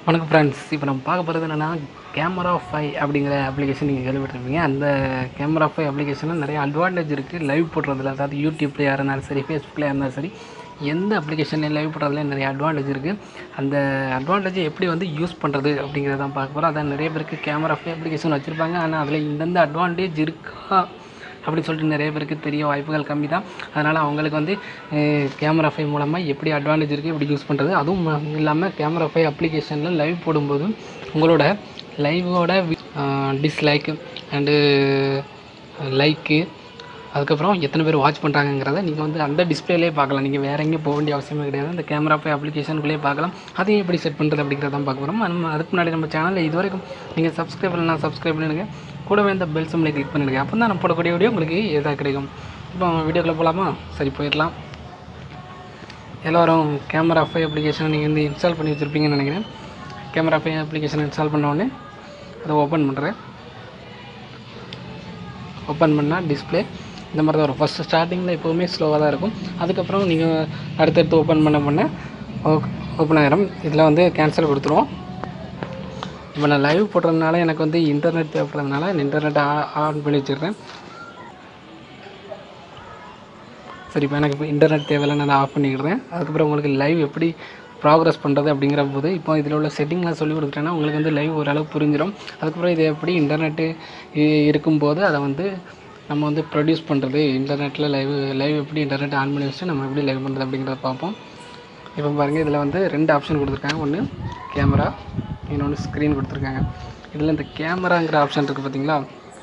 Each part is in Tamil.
வணக்கம் ஃப்ரெண்ட்ஸ் இப்போ நம்ம பார்க்க போகிறது என்னென்னா கேமரா ஃபை அப்படிங்கிற அப்ளிகேஷன் நீங்கள் கேள்விப்பட்டிருப்பீங்க அந்த கேமரா ஃபை அப்ளிகேஷனில் நிறைய அட்வான்டேஜ் இருக்குது லைவ் போடுறதுல அதாவது யூடியூப்லேயா இருந்தாலும் சரி ஃபேஸ்புக்கில் இருந்தாலும் சரி எந்த அப்ளிகேஷன்லையும் லைவ் போடுறதுல நிறைய அட்வான்டேஜ் இருக்குது அந்த அட்வான்டேஜை எப்படி வந்து யூஸ் பண்ணுறது அப்படிங்கிறத தான் பார்க்க போகிறோம் அதான் நிறைய பேருக்கு கேமரா ஃபை அப்ளிகேஷன் வச்சுருப்பாங்க ஆனால் அதில் இந்தந்த அட்வான்டேஜ் இருக்கா அப்படி சொல்லிட்டு நிறைய பேருக்கு தெரிய வாய்ப்புகள் கம்மி தான் அதனால் அவங்களுக்கு வந்து கேமரா ஃபை மூலமாக எப்படி அட்வான்டேஜ் இருக்குது எப்படி யூஸ் பண்ணுறது அதுவும் இல்லாமல் கேமரா ஃபை அப்ளிகேஷனில் லைவ் போடும்போது உங்களோட லைவோட டிஸ்லைக் அண்டு லைக்கு அதுக்கப்புறம் எத்தனை பேர் வாட்ச் பண்ணுறாங்கங்கிறத நீங்கள் வந்து அந்த டிஸ்பிளேலே பார்க்கலாம் நீங்கள் வேறு எங்கேயும் போக வேண்டிய அவசியமே கிடையாது அந்த கேமரா ஃபை அப்ளிகேஷனுக்குள்ளேயே பார்க்கலாம் அதையும் எப்படி செட் பண்ணுறது அப்படிங்கிறத பார்க்க போகிறோம் நம்ம அதுக்கு முன்னாடி நம்ம சேனலில் இது வரைக்கும் நீங்கள் சப்ஸ்கிரைப் பண்ணலாம் சப்ஸ்கிரைப் பண்ணிடுங்க கூடவே இந்த பெல் சிம்லை கிளிக் பண்ணிடுங்க அப்போ தான் நான் போடக்கூடிய வீடியோ உங்களுக்கு எதாக கிடைக்கும் இப்போ வீடியோக்குள்ளே போகலாமா சரி போயிடலாம் எல்லோரும் கேமரா ஃபை அப்ளிகேஷனை நீங்கள் வந்து இன்ஸ்டால் பண்ணி வச்சுருப்பீங்கன்னு நினைக்கிறேன் கேமரா ஃபை அப்ளிகேஷன் இன்ஸ்டால் பண்ண உடனே அதை ஓப்பன் பண்ணுறேன் ஓப்பன் பண்ணால் டிஸ்பிளே இந்த மாதிரி தான் வரும் ஃபஸ்ட்டு ஸ்டார்டிங்கில் எப்போவுமே ஸ்லோவாக தான் இருக்கும் அதுக்கப்புறம் நீங்கள் அடுத்தடுத்து ஓப்பன் பண்ண பண்ண ஓப்பன் ஆகிரும் இதில் வந்து கேன்சல் கொடுத்துருவோம் இப்போ நான் லைவ் போடுறதுனால எனக்கு வந்து இன்டர்நெட் தேவைப்படுறதுனால இன்டர்நெட் ஆன் பண்ணி வச்சுருக்கேன் சரி இப்போ எனக்கு இப்போ இன்டர்நெட் தேவையில்லை நான் ஆஃப் பண்ணிக்கிறேன் அதுக்கப்புறம் உங்களுக்கு லைவ் எப்படி ப்ராக்ரஸ் பண்ணுறது அப்படிங்கிற போது இப்போ இதில் உள்ள செட்டிங்லாம் சொல்லி கொடுத்துட்டேன்னா உங்களுக்கு வந்து லைவ் ஓரளவு புரிஞ்சிடும் அதுக்கப்புறம் இது எப்படி இன்டர்நெட்டு இருக்கும்போது அதை வந்து நம்ம வந்து ப்ரொடியூஸ் பண்ணுறது இன்டர்நெட்டில் லைவ் லைவ் எப்படி இன்டர்நெட் ஆன் பண்ணி வச்சுட்டு நம்ம எப்படி லைவ் பண்ணுறது அப்படிங்கிறத பார்ப்போம் இப்போ பாருங்கள் இதில் வந்து ரெண்டு ஆப்ஷன் கொடுத்துருக்காங்க ஒன்று கேமரா இன்னொன்று ஸ்க்ரீன் கொடுத்துருக்காங்க இதில் இந்த கேமராங்கிற ஆப்ஷன் இருக்குது பார்த்தீங்களா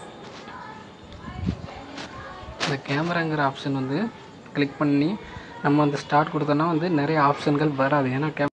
இந்த கேமராங்கிற ஆப்ஷன் வந்து கிளிக் பண்ணி நம்ம வந்து ஸ்டார்ட் கொடுத்தோன்னா வந்து நிறைய ஆப்ஷன்கள் வராது ஏன்னா கே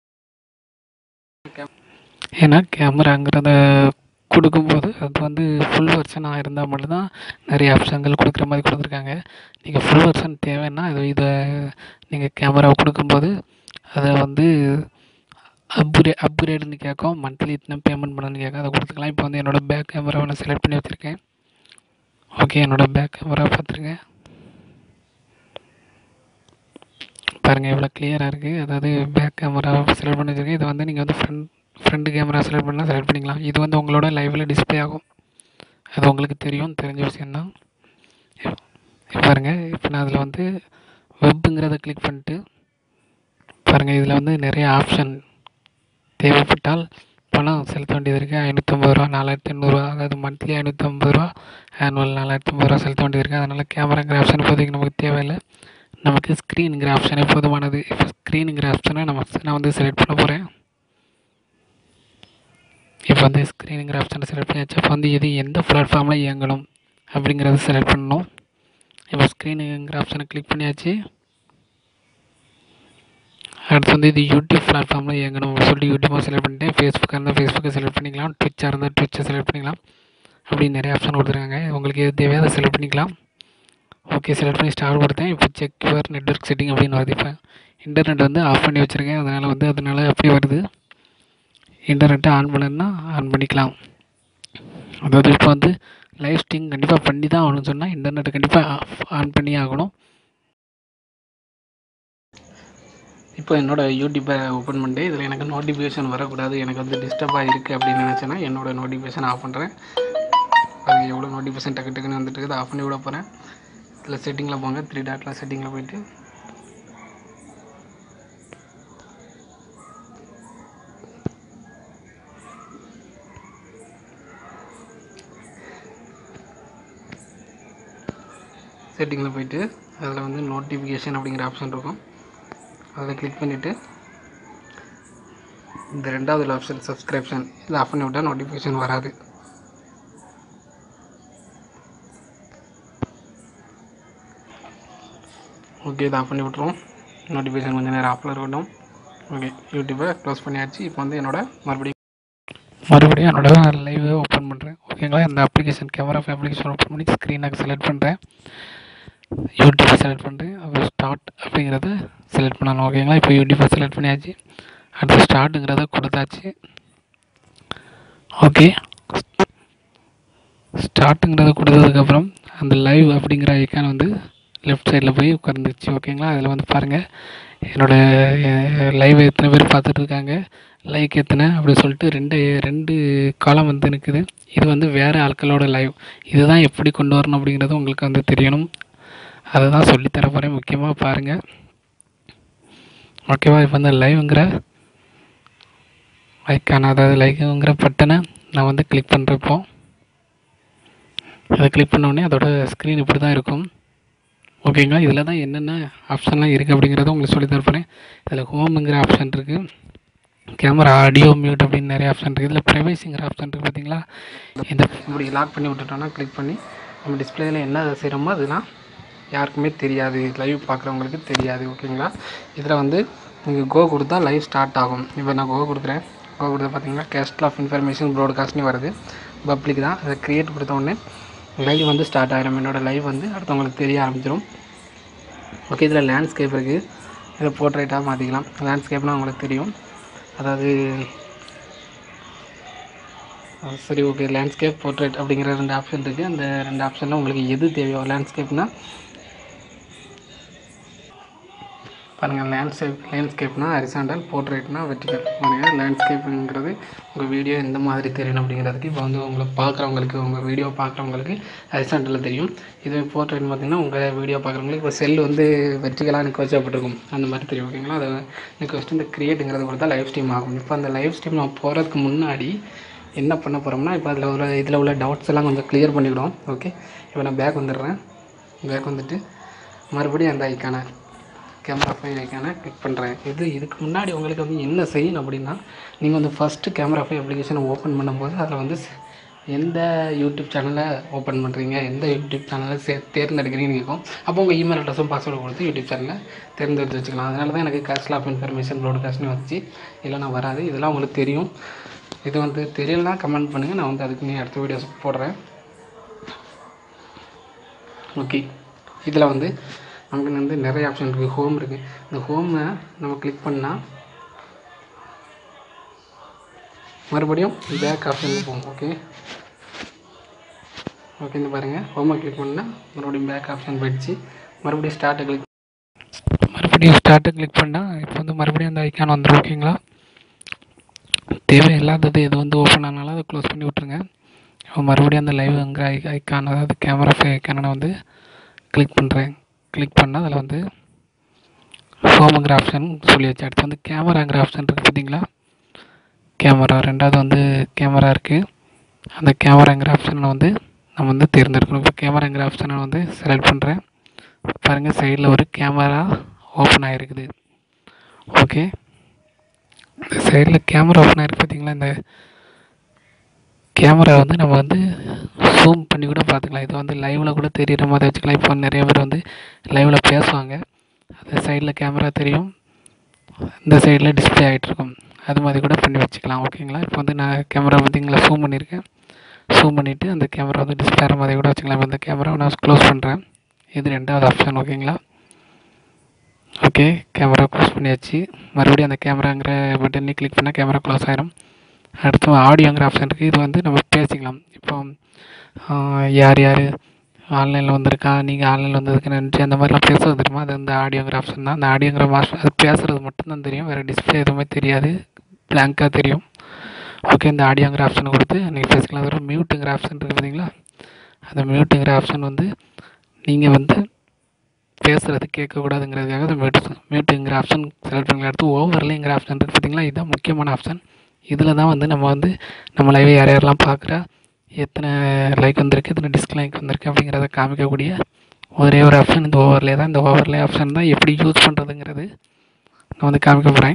ஏன்னா கேமராங்கிறத கொடுக்கும்போது அது வந்து ஃபுல் வெர்ஷனாக இருந்தால் மட்டும்தான் நிறைய ஆப்ஷன்கள் கொடுக்குற மாதிரி கொடுத்துருக்காங்க நீங்கள் ஃபுல் வெர்ஷன் தேவைன்னா இது இதை நீங்கள் கேமராவை கொடுக்கும்போது அதை வந்து அப்கிரே அப்கிரேடுன்னு கேட்கும் மந்த்லி இத்தனை பேமெண்ட் பண்ணணும்னு கேட்கும் அதை கொடுத்துக்கலாம் இப்போ வந்து என்னோடய பேக் கேமராவை நான் செலக்ட் பண்ணி வச்சுருக்கேன் ஓகே என்னோடய பேக் கேமரா பார்த்துருங்க பாருங்கள் எவ்வளோ கிளியராக இருக்குது அதாவது பேக் கேமரா செலக்ட் பண்ணி வச்சுருக்கேன் இதை வந்து நீங்கள் வந்து ஃப்ரண்ட் ஃப்ரண்ட் கேமரா செலக்ட் பண்ணால் செலக்ட் பண்ணிக்கலாம் இது வந்து உங்களோட லைவில் டிஸ்பிளே ஆகும் அது உங்களுக்கு தெரியும் தெரிஞ்ச விஷயந்தான் இப்போ பாருங்கள் இப்போ நான் அதில் வந்து வெப்புங்கிறத கிளிக் பண்ணிட்டு பாருங்கள் இதில் வந்து நிறைய ஆப்ஷன் தேவைப்பட்டால் பணம் செலுத்த வேண்டியது இருக்குது ஐநூற்றம்பது ரூபா நாலாயிரத்தி எண்ணூறுவா அதாவது மந்த்லி ஐநூற்றம்பது ரூபா ஆனுவல் நாலாயிரத்தி ஐம்பது ரூபா செலுத்த வேண்டியது இருக்குது அதனால் கேமராங்கிற ஆப்ஷன் இப்போதைக்கு நமக்கு தேவையில்லை நமக்கு ஸ்க்ரீனுங்கிற ஆப்ஷனே போதுமானது இப்போ ஸ்க்ரீனுங்கிற ஆப்ஷனை நம்ம நான் வந்து செலக்ட் பண்ண போகிறேன் இப்போ வந்து ஸ்க்ரீனுங்கிற ஆப்ஷனை செலக்ட் பண்ணியாச்சு அப்போ வந்து எது எந்த பிளாட்ஃபார்மில் இயங்கணும் அப்படிங்கிறத செலக்ட் பண்ணணும் இப்போ ஸ்க்ரீனுங்கிற ஆப்ஷனை கிளிக் பண்ணியாச்சு அடுத்து வந்து இது யூடியூப் பிளாட்ஃபார்மில் இயங்கணும் அப்படின்னு சொல்லி யூடியூப்பாக செலக்ட் பண்ணிட்டேன் ஃபேஸ்புக்காக இருந்தால் ஃபேஸ்புக்கை செலக்ட் பண்ணிக்கலாம் ட்விச்சாக இருந்தால் ட்விச்சை செலக்ட் பண்ணிக்கலாம் அப்படி நிறைய ஆப்ஷன் கொடுத்துருக்காங்க உங்களுக்கு எது தேவையோ அதை செலக்ட் பண்ணிக்கலாம் ஓகே செலக்ட் பண்ணி ஸ்டார் கொடுத்தேன் இப்போ செக் யுவர் நெட்ஒர்க் செட்டிங் அப்படின்னு வருது இப்போ இன்டர்நெட் வந்து ஆஃப் பண்ணி வச்சுருக்கேன் அதனால் வந்து அதனால் அப்படி வருது இன்டர்நெட்டை ஆன் பண்ணணுன்னா ஆன் பண்ணிக்கலாம் அதாவது இப்போ வந்து லைவ் ஸ்ட்ரீம் கண்டிப்பாக பண்ணி தான் ஆகணும்னு சொன்னால் இன்டர்நெட்டை கண்டிப்பாக ஆன் பண்ணி ஆகணும் இப்போ என்னோடய யூடியூப்பை ஓப்பன் பண்ணிட்டு இதில் எனக்கு நோட்டிஃபிகேஷன் வரக்கூடாது எனக்கு வந்து டிஸ்டர்பாக இருக்குது அப்படின்னு நினச்சேன்னா என்னோடய நோட்டிஃபிகேஷன் ஆஃப் பண்ணுறேன் அது எவ்வளோ நோட்டிஃபிகேஷன் டக்கு டக்குன்னு வந்துட்டு இருக்குது ஆஃப் பண்ணி விட போகிறேன் இதில் செட்டிங்கில் போங்க த்ரீ டாட்டில் செட்டிங்கில் போயிட்டு செட்டிங்கில் போயிட்டு அதில் வந்து நோட்டிஃபிகேஷன் அப்படிங்கிற ஆப்ஷன் இருக்கும் அதில் கிளிக் பண்ணிவிட்டு இந்த ரெண்டாவது ஆப்ஷன் சப்ஸ்கிரிப்ஷன் இதை ஆஃப் பண்ணி விட்டால் நோட்டிஃபிகேஷன் வராது ஓகே இதை ஆஃப் பண்ணி விட்ருவோம் நோட்டிஃபிகேஷன் கொஞ்சம் நேரம் ஆஃபில் இருக்கட்டும் ஓகே யூடியூப்பை க்ளோஸ் பண்ணியாச்சு இப்போ வந்து என்னோட மறுபடியும் மறுபடியும் என்னோட லைவை ஓப்பன் பண்ணுறேன் ஓகேங்களா இந்த அப்ளிகேஷன் கேமரா அப்ளிகேஷன் ஓப்பன் பண்ணி ஸ்க்ரீனாக செலக்ட் பண்ணுறேன் யூடியூப்பை செலக்ட் பண்ணுறேன் அப்புறம் ஸ்டார்ட் அப்படிங்கிறத செலக்ட் பண்ணணும் ஓகேங்களா இப்போ யூடியூப்பை செலக்ட் பண்ணியாச்சு அடுத்து ஸ்டார்ட்டுங்கிறத கொடுத்தாச்சு ஓகே ஸ்டார்ட்டுங்கிறத கொடுத்ததுக்கப்புறம் அந்த லைவ் அப்படிங்கிற ஐக்கான் வந்து லெஃப்ட் சைடில் போய் உட்காந்துருச்சு ஓகேங்களா அதில் வந்து பாருங்கள் என்னோடய லைவ் எத்தனை பேர் பார்த்துட்டு இருக்காங்க லைக் எத்தனை அப்படி சொல்லிட்டு ரெண்டு ரெண்டு காலம் வந்து இருக்குது இது வந்து வேறு ஆட்களோட லைவ் இதுதான் எப்படி கொண்டு வரணும் அப்படிங்கிறது உங்களுக்கு வந்து தெரியணும் அதை தான் சொல்லித்தர போகிறேன் முக்கியமாக பாருங்கள் ஓகேவா இப்போ வந்து லைவ்ங்கிற ஐக்கான அதாவது லைக்குங்கிற பட்டனை நான் வந்து கிளிக் பண்ணுறப்போ அதை கிளிக் பண்ண உடனே அதோட ஸ்க்ரீன் இப்படி தான் இருக்கும் ஓகேங்களா இதில் தான் என்னென்ன ஆப்ஷன்லாம் இருக்குது அப்படிங்கிறத உங்களுக்கு சொல்லி தரப்போகிறேன் இதில் ஹோமுங்கிற ஆப்ஷன் இருக்குது கேமரா ஆடியோ மியூட் அப்படின்னு நிறைய ஆப்ஷன் இருக்குது இதில் ப்ரைவேசிங்கிற ஆப்ஷன் இருக்குது பார்த்தீங்களா இந்த இப்படி லாக் பண்ணி விட்டுட்டோம்னா கிளிக் பண்ணி நம்ம டிஸ்பிளேயில் என்ன செய்கிறோமோ அதெல்லாம் யாருக்குமே தெரியாது லைவ் பார்க்குறவங்களுக்கு தெரியாது ஓகேங்களா இதில் வந்து நீங்கள் கோ கொடுத்தா லைவ் ஸ்டார்ட் ஆகும் இப்போ நான் கோ கொடுக்குறேன் கோ கொடுத்தா பார்த்தீங்கன்னா கேஸ்ட் ஆஃப் இன்ஃபர்மேஷன் ப்ராட்காஸ்ட்னு வருது பப்ளிக் தான் அதை க்ரியேட் கொடுத்த உடனே லைவ் வந்து ஸ்டார்ட் ஆகிடும் என்னோடய லைவ் வந்து அடுத்தவங்களுக்கு தெரிய ஆரம்பிச்சிடும் ஓகே இதில் லேண்ட்ஸ்கேப் இருக்குது இதை போர்ட்ரேட்டாக மாற்றிக்கலாம் லேண்ட்ஸ்கேப்னால் உங்களுக்கு தெரியும் அதாவது அஹ் சரி ஓகே லேண்ட்ஸ்கேப் போர்ட்ரேட் அப்படிங்கிற ரெண்டு ஆப்ஷன் இருக்குது அந்த ரெண்டு ஆப்ஷனில் உங்களுக்கு எது தேவையோ லேண்ட்ஸ்கேப்னால் பாருங்கள் லேண்ட்ஸ்கேப் லேண்ட்ஸ்கேப்னா ஹரிசாண்டல் போர்ட்ரேட்னா வெர்டிகல் பாருங்கள் லேண்ட்ஸ்கேப்புங்கிறது உங்கள் வீடியோ எந்த மாதிரி தெரியணும் அப்படிங்கிறதுக்கு இப்போ வந்து உங்களை பார்க்குறவங்களுக்கு உங்கள் வீடியோ பார்க்குறவங்களுக்கு ஹரிசாண்டலில் தெரியும் இது போர்ட்ரேட் பார்த்தீங்கன்னா உங்கள் வீடியோ பார்க்குறவங்களுக்கு இப்போ செல் வந்து வெர்டிகலாக நிற்க வச்சப்பட்டிருக்கும் அந்த மாதிரி தெரியும் ஓகேங்களா அதை நிற்க வச்சுட்டு இந்த கிரியேட்டுங்கிறது கொடுத்தா லைவ் ஸ்ட்ரீம் ஆகும் இப்போ அந்த லைவ் ஸ்ட்ரீம் நான் போகிறதுக்கு முன்னாடி என்ன பண்ண போகிறோம்னா இப்போ அதில் உள்ள இதில் உள்ள டவுட்ஸ் எல்லாம் கொஞ்சம் க்ளியர் பண்ணிவிடும் ஓகே இப்போ நான் பேக் வந்துடுறேன் பேக் வந்துட்டு மறுபடியும் அந்த ஐக்கான கேமரா ஃபைல் ஐக்கானை கிளிக் பண்ணுறேன் இது இதுக்கு முன்னாடி உங்களுக்கு வந்து என்ன செய்யணும் அப்படின்னா நீங்கள் வந்து ஃபஸ்ட்டு கேமரா ஃபைல் அப்ளிகேஷனை ஓப்பன் பண்ணும்போது அதில் வந்து ஸ்- எந்த யூடியூப் சேனலை ஓப்பன் பண்ணுறீங்க எந்த யூடியூப் சேனலை சே தேர்ந்தெடுக்கிறீங்கன்னு கேட்கும் அப்போ உங்கள் இமெயில் அட்ரஸும் பாஸ்வேர்டு கொடுத்து யூடியூப் சேனலை தேர்ந்தெடுத்து வச்சுக்கலாம் அதனால தான் எனக்கு கேஸ்ட் ஆஃப் இன்ஃபர்மேஷன் ப்ராட்காஸ்ட்னு வந்துச்சு இல்லைனா வராது இதெல்லாம் உங்களுக்கு தெரியும் இது வந்து தெரியலனா கமெண்ட் பண்ணுங்கள் நான் வந்து அதுக்கு நீ அடுத்த வீடியோஸ் போடுறேன் ஓகே இதில் வந்து நமக்கு வந்து நிறைய ஆப்ஷன் இருக்குது ஹோம் இருக்குது இந்த ஹோமை நம்ம கிளிக் பண்ணால் மறுபடியும் பேக் ஆப்ஷனுக்கு போகும் ஓகே ஓகே இந்த பாருங்கள் ஹோமை கிளிக் பண்ணால் மறுபடியும் பேக் ஆப்ஷன் போயிடுச்சு மறுபடியும் ஸ்டார்ட்டை கிளிக் மறுபடியும் ஸ்டார்ட்டை கிளிக் பண்ணால் இப்போ வந்து மறுபடியும் அந்த ஐக்கான் வந்துடும் ஓகேங்களா தேவையில்லாதது எது வந்து ஓப்பன் ஆனாலும் அதை க்ளோஸ் பண்ணி விட்ருங்க இப்போ மறுபடியும் அந்த லைவ்ங்கிற ஐ ஐக்கான் அதாவது கேமரா ஃபை ஐக்கானை நான் வந்து கிளிக் பண்ணுறேன் கிளிக் பண்ணால் அதில் வந்து ஹோமுங்கிற ஆப்ஷன் சொல்லியாச்சு அடுத்து வந்து கேமராங்கிற ஆப்ஷன் இருக்குது பார்த்தீங்களா கேமரா ரெண்டாவது வந்து கேமரா இருக்குது அந்த கேமராங்கிற ஆப்ஷனை வந்து நம்ம வந்து தேர்ந்தெடுக்கணும் இப்போ கேமராங்கிற ஆப்ஷனை வந்து செலக்ட் பண்ணுறேன் பாருங்கள் சைடில் ஒரு கேமரா ஓப்பன் ஆகிருக்குது ஓகே இந்த சைடில் கேமரா ஓப்பன் ஆகிருக்கு பார்த்தீங்களா இந்த கேமரா வந்து நம்ம வந்து ஜூம் பண்ணி கூட பார்த்துக்கலாம் இது வந்து லைவில் கூட தெரியுற மாதிரி வச்சுக்கலாம் இப்போ நிறைய பேர் வந்து லைவில் பேசுவாங்க அந்த சைடில் கேமரா தெரியும் இந்த சைடில் டிஸ்ப்ளே ஆகிட்ருக்கும் அது மாதிரி கூட பண்ணி வச்சுக்கலாம் ஓகேங்களா இப்போ வந்து நான் கேமரா பார்த்தீங்களா ஜூம் பண்ணியிருக்கேன் ஜூம் பண்ணிவிட்டு அந்த கேமரா வந்து டிஸ்ப்ளே ஆகிற மாதிரி கூட வச்சுக்கலாம் இப்போ இந்த கேமராவை நான் க்ளோஸ் பண்ணுறேன் இது ரெண்டாவது ஆப்ஷன் ஓகேங்களா ஓகே கேமரா க்ளோஸ் பண்ணியாச்சு மறுபடியும் அந்த கேமராங்கிற பட்டன்லேயே கிளிக் பண்ணால் கேமரா க்ளோஸ் ஆயிரும் அடுத்து ஆடியோங்கிற ஆப்ஷன் இருக்குது இது வந்து நம்ம பேசிக்கலாம் இப்போ ஆஹ், யார் யார் ஆன்லைனில் வந்திருக்கா நீங்கள் ஆன்லைனில் வந்ததுக்கு நன்றி அந்த மாதிரிலாம் பேசுறது தெரியுமா அது வந்து ஆடியோங்கிற ஆப்ஷன் தான் அந்த ஆடியோங்கிற மாஸ்டர் அது பேசுகிறது மட்டும்தான் தெரியும் வேறு டிஸ்பிளே எதுவுமே தெரியாது பிளாங்காக தெரியும் ஓகே இந்த ஆடியோங்கிற ஆப்ஷனை கொடுத்து நீங்கள் பேசிக்கலாம் அதோட மியூட்டுங்கிற ஆப்ஷன் இருக்குது பார்த்தீங்களா அந்த மியூட்டுங்கிற ஆப்ஷன் வந்து நீங்கள் வந்து பேசுகிறது கேட்கக்கூடாதுங்கிறதுக்காக அந்த மியூட் மியூட்டுங்கிற ஆப்ஷன் செலக்ட் பண்ணி அடுத்து ஓவர்லேங்கிற ஆப்ஷன் இருக்குது பார்த்தீங்களா இதுதான் முக்கியமான ஆப்ஷன் இதில் தான் வந்து நம்ம வந்து நம்ம லைவை யார் யாரெல்லாம் பார்க்குறா எத்தனை லைக் வந்திருக்கு எத்தனை டிஸ்லைக் வந்திருக்கு அப்படிங்கிறத காமிக்கக்கூடிய ஒரே ஒரு ஆப்ஷன் இந்த ஓவர்லே தான் இந்த ஓவர்லே ஆப்ஷன் தான் எப்படி யூஸ் பண்ணுறதுங்கிறது நான் வந்து காமிக்க போகிறேன்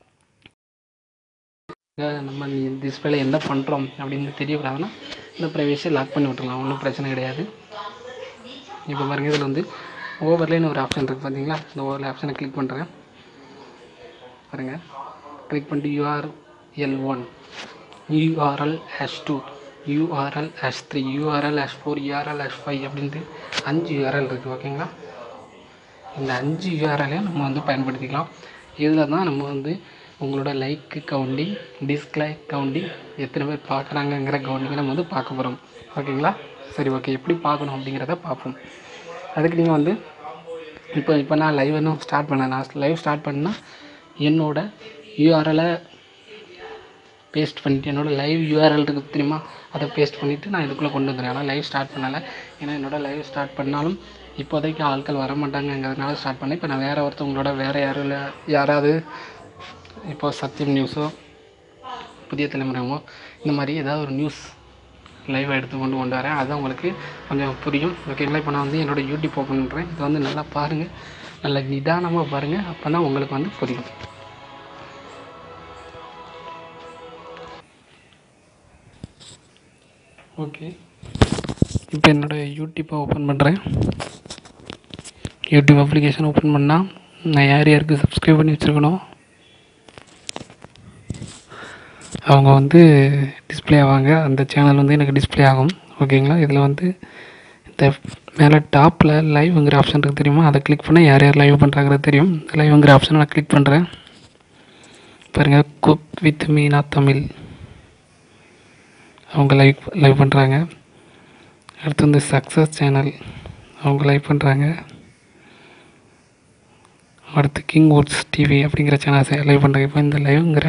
நம்ம டிஸ்பிளேல என்ன பண்ணுறோம் அப்படின்னு தெரியக்கூடாதுன்னா இந்த ப்ரைவேசியை லாக் பண்ணி விட்டுறலாம் ஒன்றும் பிரச்சனை கிடையாது இப்போ பாருங்க இதில் வந்து ஓவர்லேன்னு ஒரு ஆப்ஷன் இருக்குது பார்த்தீங்களா இந்த ஓவர்லே ஆப்ஷனை கிளிக் பண்ணுறேன் பாருங்கள் கிளிக் பண்ணிட்டு URL one URL hash two URL hash three URL hash four URL hash five அப்படின்ட்டு அஞ்சு யூஆர்எல் இருக்குது ஓகேங்களா இந்த அஞ்சு யூஆர்எலையும் நம்ம வந்து பயன்படுத்திக்கலாம் இதில் தான் நம்ம வந்து உங்களோட லைக்கு கவுண்டிங் டிஸ்லைக் கவுண்டிங் எத்தனை பேர் பார்க்குறாங்கங்கிற கவுண்டிங்கை நம்ம வந்து பார்க்க போகிறோம் ஓகேங்களா சரி ஓகே எப்படி பார்க்கணும் அப்படிங்கிறத பார்ப்போம் அதுக்கு நீங்கள் வந்து இப்போ இப்போ நான் லைவ் இன்னும் ஸ்டார்ட் பண்ணேன் நான் லைவ் ஸ்டார்ட் பண்ணால் என்னோட யூஆர்எலை பேஸ்ட் பண்ணிவிட்டு என்னோடய லைவ் யூஆர்எல் இருக்குது தெரியுமா அதை பேஸ்ட் பண்ணிவிட்டு நான் இதுக்குள்ளே கொண்டு வந்துடுறேன் ஆனால் லைவ் ஸ்டார்ட் பண்ணலை ஏன்னா என்னோட லைவ் ஸ்டார்ட் பண்ணாலும் இப்போதைக்கு ஆட்கள் வர மாட்டாங்கங்கிறதுனால ஸ்டார்ட் பண்ணேன் இப்போ நான் வேறு ஒருத்தவங்களோட வேறு யாரும் இல்லை யாராவது இப்போ சத்தியம் நியூஸோ புதிய தலைமுறையோ இந்த மாதிரி ஏதாவது ஒரு நியூஸ் லைவாக எடுத்து கொண்டு கொண்டு வரேன் அது உங்களுக்கு கொஞ்சம் புரியும் ஓகேங்களா இப்போ நான் வந்து என்னோடய யூடியூப் ஓப்பன் பண்ணுறேன் இதை வந்து நல்லா பாருங்கள் நல்லா நிதானமாக பாருங்கள் அப்போ தான் உங்களுக்கு வந்து புரியும் ஓகே இப்போ என்னோடய யூடியூப்பை ஓப்பன் பண்ணுறேன் யூடியூப் அப்ளிகேஷன் ஓப்பன் பண்ணால் நான் யார் யாருக்கு சப்ஸ்கிரைப் பண்ணி வச்சுருக்கணும் அவங்க வந்து டிஸ்ப்ளே ஆவாங்க அந்த சேனல் வந்து எனக்கு டிஸ்ப்ளே ஆகும் ஓகேங்களா இதில் வந்து இந்த மேலே டாப்பில் லைவ்ங்கிற ஆப்ஷன் இருக்குது தெரியுமா அதை கிளிக் பண்ணால் யார் யார் லைவ் பண்ணுறாங்கிறது தெரியும் லைவ்ங்கிற ஆப்ஷனை நான் கிளிக் பண்ணுறேன் பாருங்கள் குக் வித் மீனா தமிழ் அவங்க லைவ் லைவ் பண்ணுறாங்க அடுத்து வந்து சக்ஸஸ் சேனல் அவங்க லைவ் பண்ணுறாங்க அடுத்து கிங் வுட்ஸ் டிவி அப்படிங்கிற சேனல் லைவ் பண்ணுறாங்க இப்போ இந்த லைவ்ங்கிற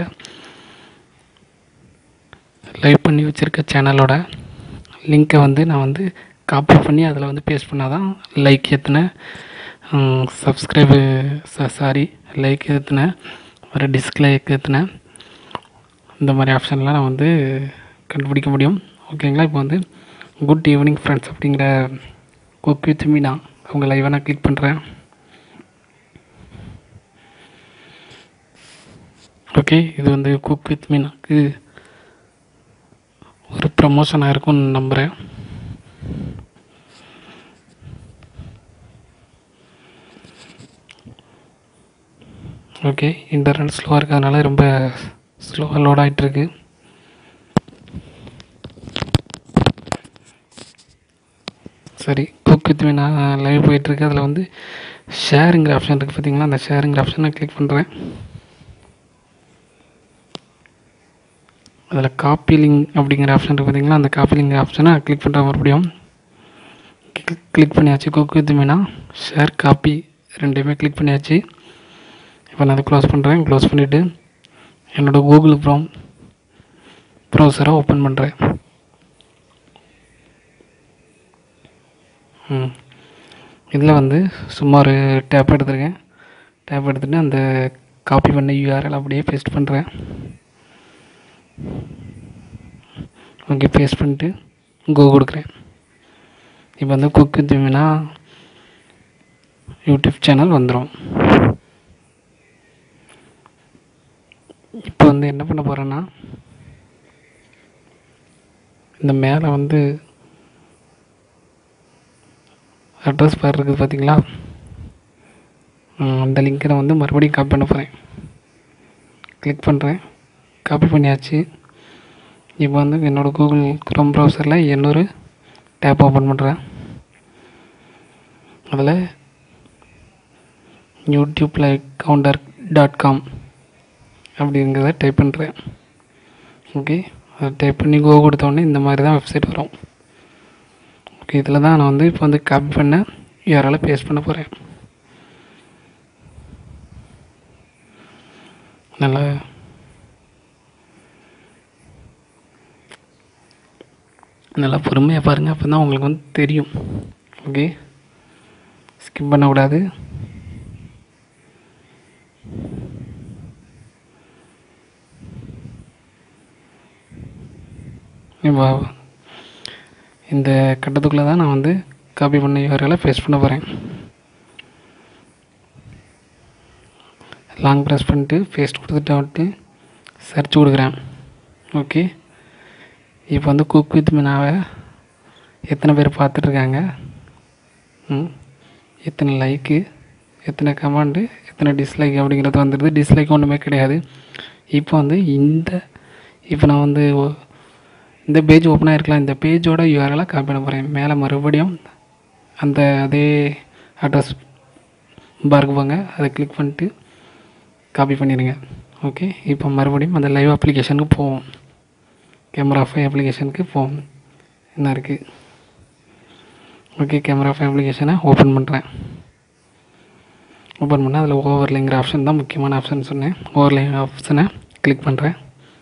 லைவ் பண்ணி வச்சுருக்க சேனலோட லிங்க்கை வந்து நான் வந்து காப்பி பண்ணி அதில் வந்து பேஸ்ட் பண்ணால் தான் லைக் ஏற்றின சப்ஸ்கிரைபு சாரி லைக் ஏற்றின ஒரு டிஸ்லைக் ஏற்றின இந்த மாதிரி ஆப்ஷன்லாம் நான் வந்து கண்டுபிடிக்க முடியும் ஓகேங்களா இப்போ வந்து குட் ஈவினிங் ஃப்ரெண்ட்ஸ் அப்படிங்கிற குக் வித் மீனா அவங்க லைவாக நான் கிளிக் பண்ணுறேன் ஓகே இது வந்து குக் வித் மீனாக்கு ஒரு ப்ரமோஷனாக இருக்கும்னு நம்புகிறேன் ஓகே இன்டர்நெட் ஸ்லோவாக இருக்கிறதுனால ரொம்ப ஸ்லோவாக லோட் ஆகிட்டுருக்கு சரி குக் வித் மீனா லைவ் போயிட்டுருக்கு அதில் வந்து ஷேருங்கிற ஆப்ஷன் இருக்குது பார்த்தீங்களா அந்த ஷேருங்கிற ஆப்ஷனை கிளிக் பண்ணுறேன் அதில் காப்பி லிங்க் அப்படிங்கிற ஆப்ஷன் இருக்குது பார்த்தீங்களா அந்த காப்பி லிங்க் ஆப்ஷனை கிளிக் பண்ணுற மறுபடியும் கிளிக் பண்ணியாச்சு cook with Meena share copy ரெண்டையுமே கிளிக் பண்ணியாச்சு இப்போ நான் அதை க்ளோஸ் பண்ணுறேன் க்ளோஸ் பண்ணிவிட்டு என்னோடய கூகுள் க்ரோம் ப்ரௌசரை ஓப்பன் பண்ணுறேன் ம் இதில் வந்து சும்மா ஒரு டேப் எடுத்துருக்கேன் டேப் எடுத்துகிட்டு அந்த காப்பி பண்ண யூஆர்எல் அப்படியே பேஸ்ட் பண்ணுறேன் ஓகே பேஸ்ட் பண்ணிட்டு கோ கொடுக்குறேன் இப்போ வந்து குக்கு தீவினா யூடியூப் சேனல் வந்துடும் இப்போ வந்து என்ன பண்ண போகிறேன்னா இந்த மேலே வந்து அட்ரஸ் பார் இருக்குது பார்த்தீங்களா ம், அந்த லிங்க்கை நான் வந்து மறுபடியும் காப்பி பண்ண போகிறேன் கிளிக் பண்ணுறேன் காப்பி பண்ணியாச்சு இப்போ வந்து என்னோடய கூகுள் குரோம் ப்ரௌசரில் இன்னொரு டேப் ஓப்பன் பண்ணுறேன் அதில் YouTube like counter dot com அப்படிங்கிறத டைப் பண்ணுறேன் ஓகே அதை டைப் பண்ணி கோ கொடுத்த உடனே இந்த மாதிரி தான் வெப்சைட் வரும் ஓகே இதில் தான் நான் வந்து இப்போ வந்து காப்பி பண்ண யாரால பேஸ்ட் பண்ண போகிறேன் நல்லா நல்லா பொறுமையாக பாருங்கள் அப்போ தான் உங்களுக்கு வந்து தெரியும் ஓகே ஸ்கிப் பண்ணக்கூடாது இப்போ இந்த கட்டத்துக்குள்ளே தான் நான் வந்து காப்பி பண்ண யூஆர்எலை பேஸ்ட் பண்ண போகிறேன் லாங் ப்ரெஸ் பண்ணிட்டு பேஸ்ட் கொடுத்துட்டு வந்துட்டு சர்ச் கொடுக்குறேன் ஓகே இப்போ வந்து குக் வித் மினாவை எத்தனை பேர் பார்த்துட்ருக்காங்க ம் எத்தனை லைக்கு எத்தனை கமெண்டு எத்தனை டிஸ்லைக் அப்படிங்கிறது வந்துடுது டிஸ்லைக் ஒன்றுமே கிடையாது இப்போ வந்து இந்த இப்போ நான் வந்து ஒ- இந்த பேஜ் ஓப்பன் ஆகிருக்கலாம் இந்த பேஜோட யூஆர்எலை காப்பி பண்ண போகிறேன் மேலே மறுபடியும் அந்த அதே அட்ரஸ் பாருக்கு போங்க அதை கிளிக் பண்ணிட்டு காப்பி பண்ணிடுங்க ஓகே இப்போ மறுபடியும் அந்த லைவ் அப்ளிகேஷனுக்கு போவோம் கேமரா ஃபை அப்ளிகேஷனுக்கு போவோம் என்ன இருக்குது ஓகே கேமரா ஃபை அப்ளிகேஷனை ஓப்பன் பண்ணுறேன் ஓப்பன் பண்ணால் அதில் ஓவர்லேங்கிற ஆப்ஷன் தான் முக்கியமான ஆப்ஷன் சொன்னேன் ஓவர்லே ஆப்ஷனை கிளிக் பண்ணுறேன்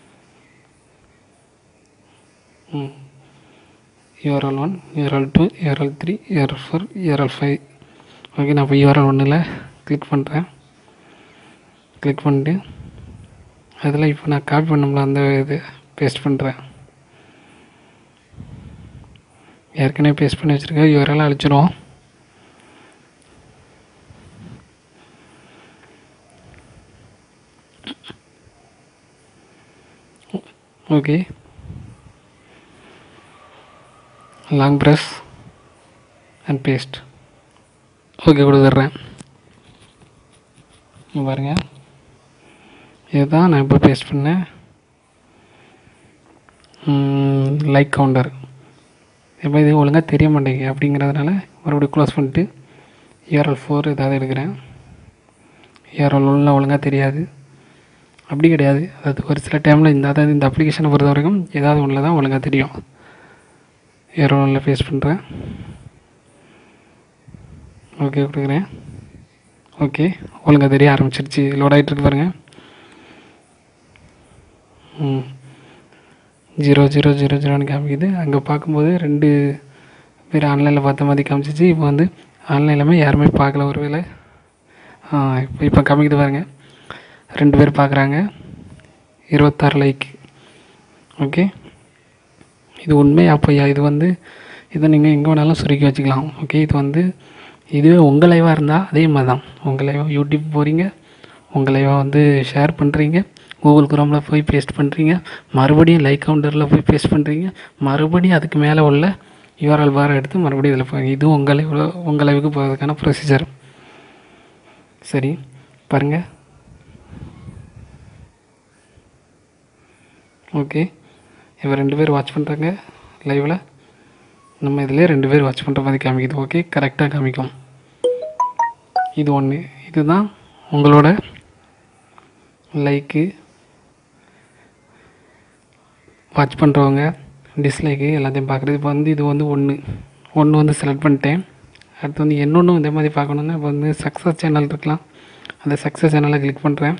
ம் URL one URL two URL three URL four URL five okay நான் இப்போ யூஆர்எல் ஒன்றில் கிளிக் பண்ணுறேன் கிளிக் பண்ணிட்டு அதில் இப்போ நான் காப்பி பண்ணோம்ல அந்த இது பேஸ்ட் பண்ணுறேன் ஏற்கனவே பேஸ்ட் பண்ணி வச்சுருக்கேன் யூஆர்எல் அழிச்சிடுவோம் okay long press and paste okay கொடுத்துட்றேன் இங்க பாருங்க இதுதான் நான் இப்போ பேஸ்ட் பண்ணேன் லைக் கவுண்டர் இப்போ இது ஒழுங்காக தெரிய மாட்டேங்குது அப்படிங்கிறதுனால மறுபடியும் க்ளோஸ் பண்ணிட்டு ஏஆர்எல் ஃபோர் ஏதாவது எடுக்கிறேன் ஏஆர்எல் ஒன்றில் ஒழுங்காக தெரியாது அப்படி கிடையாது அது ஒரு சில டைமில் இந்த அதாவது இந்த அப்ளிகேஷனை பொறுத்த வரைக்கும் ஏதாவது ஒன்றில் தான் ஒழுங்காக தெரியும் ஏஆர்எல் ஒன்றில் பேஸ்ட் பண்ணுறேன் ஓகே கொடுக்குறேன் ஓகே ஒழுங்காக தெரிய ஆரம்பிச்சிருச்சு லோட் ஆகிட்டு இருக்கு பாருங்கள் ம் ஜீரோ ஜீரோ ஜீரோ ஜீரோன்னு காமிக்குது அங்கே பார்க்கும்போது ரெண்டு பேர் ஆன்லைனில் பார்த்த மாதிரி காமிச்சிச்சு இப்போ வந்து ஆன்லைனில் யாருமே பார்க்கல ஒரு வேளை இப்போ இப்போ காமிக்குது பாருங்க ரெண்டு பேர் பார்க்குறாங்க இருபத்தாறு லைக் ஓகே இது உண்மையா பொய்யா இது வந்து இதை நீங்கள் எங்கே வேணாலும் சுருக்கி வச்சுக்கலாம் ஓகே இது வந்து இதுவே உங்கள் லைவாக இருந்தால் அதே மாதிரி தான் உங்கள் லைவாக யூடியூப் போகிறீங்க உங்கள் லைவாக வந்து ஷேர் பண்ணுறீங்க கூகுள் குரோமில் போய் பேஸ்ட் பண்ணுறீங்க மறுபடியும் லைக் கவுண்டரில் போய் பேஸ்ட் பண்ணுறீங்க மறுபடியும் அதுக்கு மேலே உள்ள யூஆர்எல் பார் எடுத்து மறுபடியும் இதில் போய் இது உங்கள் லைவில் உங்கள் லைவுக்கு போகிறதுக்கான ப்ரொசீஜர் சரி பாருங்கள் ஓகே இப்போ ரெண்டு பேர் வாட்ச் பண்ணுறாங்க லைவில் நம்ம இதிலே ரெண்டு பேர் வாட்ச் பண்ணுற மாதிரி காமிக்குது ஓகே கரெக்டாக காமிக்கும் இது ஒன்று இதுதான் உங்களோட லைக்கு வாட்ச் பண்ணுறவங்க டிஸ்லைக்கு எல்லாத்தையும் பார்க்குறது இப்போ வந்து இது வந்து ஒன்று ஒன்று வந்து செலக்ட் பண்ணிட்டேன் அடுத்து வந்து இன்னொன்றும் இதே மாதிரி பார்க்கணுன்னா இப்போ வந்து சக்ஸஸ் சேனல் இருக்கலாம் அந்த சக்ஸஸ் சேனலை கிளிக் பண்ணுறேன்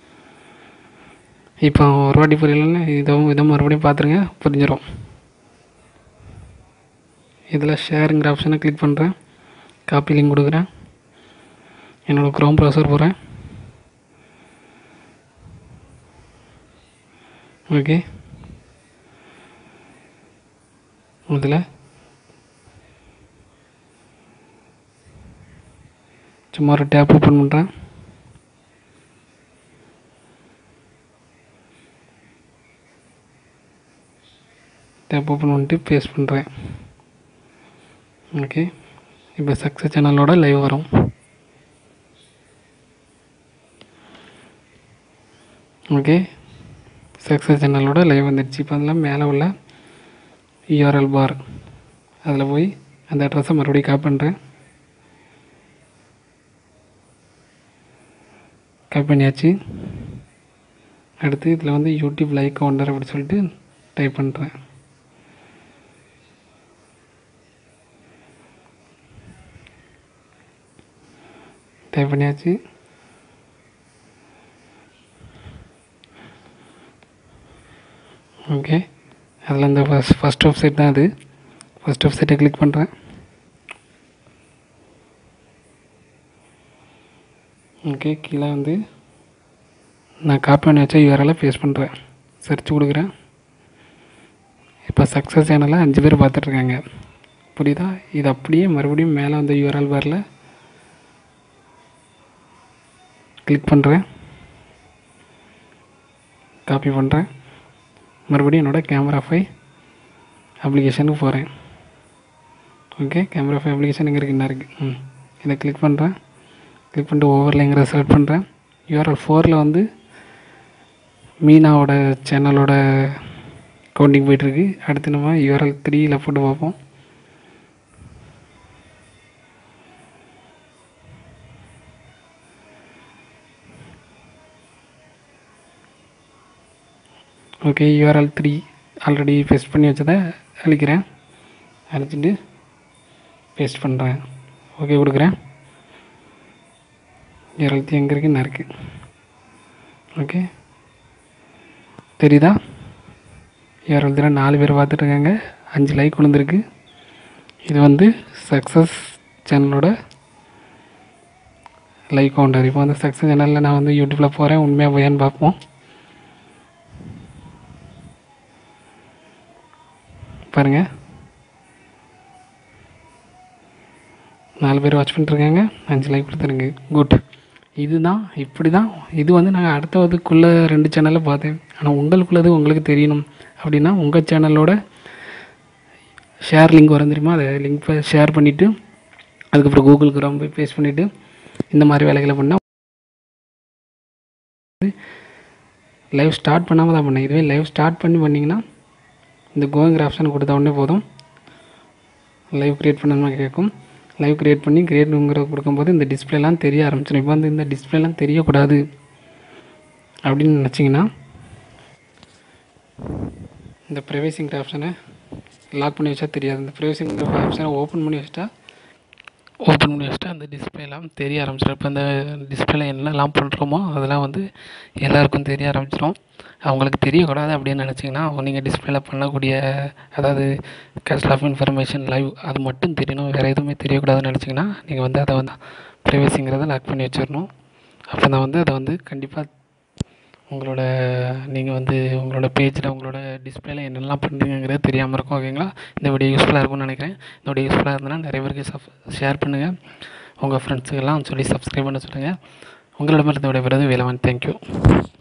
இப்போ ஒரு வாட்டி புரியலன்னா இதை இதை மறுபடியும் பார்த்துருங்க புரிஞ்சிடும் இதில் ஷேருங்கிற ஆப்ஷனை கிளிக் பண்ணுறேன் காப்பி லிங்க் கொடுக்குறேன் என்னோடய க்ரோம் ப்ரௌசர் போகிறேன் ஓகே இதில் சும்மா ஒரு டேப் ஓப்பன் பண்ணுறேன் டேப் ஓப்பன் பண்ணிட்டு பேஸ்ட் பண்ணுறேன் ஓகே இப்போ சக்ஸஸ் சேனலோட லைவ் வரும் ஓகே சக்ஸஸ் சேனலோட லைவ் வந்துடுச்சு இப்போ அதில் மேலே உள்ள யூஆர்எல் பார் அதில் போய் அந்த அட்ரஸை மறுபடியும் காப்பி பண்ணுறேன் காப்பி பண்ணியாச்சு அடுத்து இதில் வந்து யூடியூப் லைக் கவுண்டர் அப்படி சொல்லிட்டு டைப் பண்ணுறேன் டைப் பண்ணியாச்சு ஓகே அதில் இந்த ஃபஸ்ட் ஃபஸ்ட் வெப்சைட் தான் அது ஃபஸ்ட் வெப்சைட்டை கிளிக் பண்ணுறேன் ஓகே கீழே வந்து நான் காப்பி பண்ணி வச்ச யூஆர்எலை பேஸ்ட் பண்ணுறேன் சர்ச் கொடுக்குறேன் இப்போ சக்ஸஸ் சேனலில் அஞ்சு பேர் பார்த்துட்ருக்காங்க புரியுதா இது அப்படியே மறுபடியும் மேலே வந்த யூஆர்எல் பாரில் கிளிக் பண்ணுறேன் காப்பி பண்ணுறேன் மறுபடியும் என்னோடய கேமரா ஃபை அப்ளிகேஷனுக்கு போகிறேன் ஓகே கேமரா ஃபை அப்ளிகேஷன் எங்கே இருக்குது என்ன இருக்குது ம் இதை கிளிக் பண்ணுறேன் கிளிக் பண்ணிட்டு ஓவர்லேங்கிற செலக்ட் பண்ணுறேன் யூஆர்எல் ஃபோரில் வந்து மீனாவோட சேனலோட கவுண்டிங் போயிட்டுருக்கு அடுத்து நம்ம யூஆர்எல் த்ரீயில் போட்டு பார்ப்போம் okay URL three already paste பண்ணி வச்சதை அழிக்கிறேன் அழிச்சிட்டு பேஸ்ட் பண்ணுறேன் ஓகே கொடுக்குறேன் ஏர் அழுத்தி எங்கே இருக்குது நான் இருக்குது ஓகே தெரியுதா ஏர் அழுத்தியில் நாலு பேர் பார்த்துட்ருக்காங்க அஞ்சு லைக் விழுந்திருக்கு இது வந்து சக்ஸஸ் சேனலோட லைக் கவுண்டர் இப்போ வந்து சக்ஸஸ் சேனலில் நான் வந்து யூடியூப்பில் போகிறேன் உண்மையாக போயான்னு பார்ப்போம் பாருங்கள் நாலு பேர் வாட்ச் பண்ணிட்டுருக்காங்க அஞ்சு லைக் கொடுத்துருங்க குட் இதுதான் இப்படி தான் இது வந்து நாங்கள் அடுத்ததுக்குள்ளே ரெண்டு சேனலில் பார்த்தேன் ஆனால் உங்களுக்குள்ளது உங்களுக்கு தெரியணும் அப்படின்னா உங்கள் சேனலோட ஷேர் லிங்க் வரும் தெரியுமா அதை லிங்க் ஷேர் பண்ணிவிட்டு அதுக்கப்புறம் கூகுள் குரோம் போய் பேஸ்ட் பண்ணிவிட்டு இந்த மாதிரி வேலைகளை பண்ணால் லைவ் ஸ்டார்ட் பண்ணாமல் தான் பண்ணேன் இதுவே லைவ் ஸ்டார்ட் பண்ணி பண்ணிங்கன்னா இந்த கோங்கிற ஆப்ஷன் கொடுத்த உடனே போதும் லைவ் க்ரியேட் பண்ணணுமா கேட்கும் லைவ் க்ரியேட் பண்ணி க்ரியேட்டுங்கிற கொடுக்கும்போது இந்த டிஸ்பிளேலாம் தெரிய ஆரம்பிச்சிடும் இப்போ வந்து இந்த டிஸ்பிளேலாம் தெரியக்கூடாது அப்படின்னு நினச்சிங்கன்னா இந்த ப்ரைவேசிங்கிற ஆப்ஷனை லாக் பண்ணி வச்சா தெரியாது இந்த ப்ரைவேசிங்கிற ஆப்ஷனை ஓப்பன் பண்ணி வச்சிட்டா ஓப்பன் பண்ணி வச்சுட்டா அந்த டிஸ்பிளேலாம் தெரிய ஆரம்பிச்சிடும் இப்போ இந்த டிஸ்பிளே என்னெல்லாம் பண்ணுறோமோ அதெல்லாம் வந்து எல்லாருக்கும் தெரிய ஆரம்பிச்சிடும் அவங்களுக்கு தெரியக்கூடாது அப்படின்னு நினச்சிங்கன்னா நீங்கள் டிஸ்பிளேல பண்ணக்கூடிய அதாவது கேஸ்ட் ஆஃப் இன்ஃபர்மேஷன் லைவ் அது மட்டும் தெரியணும் வேறு எதுவுமே தெரியக்கூடாதுன்னு நினச்சிங்கன்னா நீங்கள் வந்து அதை வந்து ப்ரைவேசிங்கிறத லாக் பண்ணி வச்சிடணும் அப்போ தான் வந்து அதை வந்து கண்டிப்பாக உங்களோட நீங்கள் வந்து உங்களோட பேஜில் உங்களோட டிஸ்பிளேல என்னெல்லாம் பண்ணுறீங்கிறது தெரியாமல் இருக்கும் ஓகேங்களா இந்த வீடியோ யூஸ்ஃபுல்லாக இருக்கும்னு நினைக்கிறேன் இந்த வீடியோ யூஸ்ஃபுல்லாக இருந்ததுன்னா நிறைய பேருக்கு சப் ஷேர் பண்ணுங்கள் உங்கள் ஃப்ரெண்ட்ஸுக்கெல்லாம் சொல்லி சப்ஸ்கிரைப் பண்ண சொல்லுங்கள் உங்களிடமிருந்து விடைபெறுவது வேலவன் தேங்க்யூ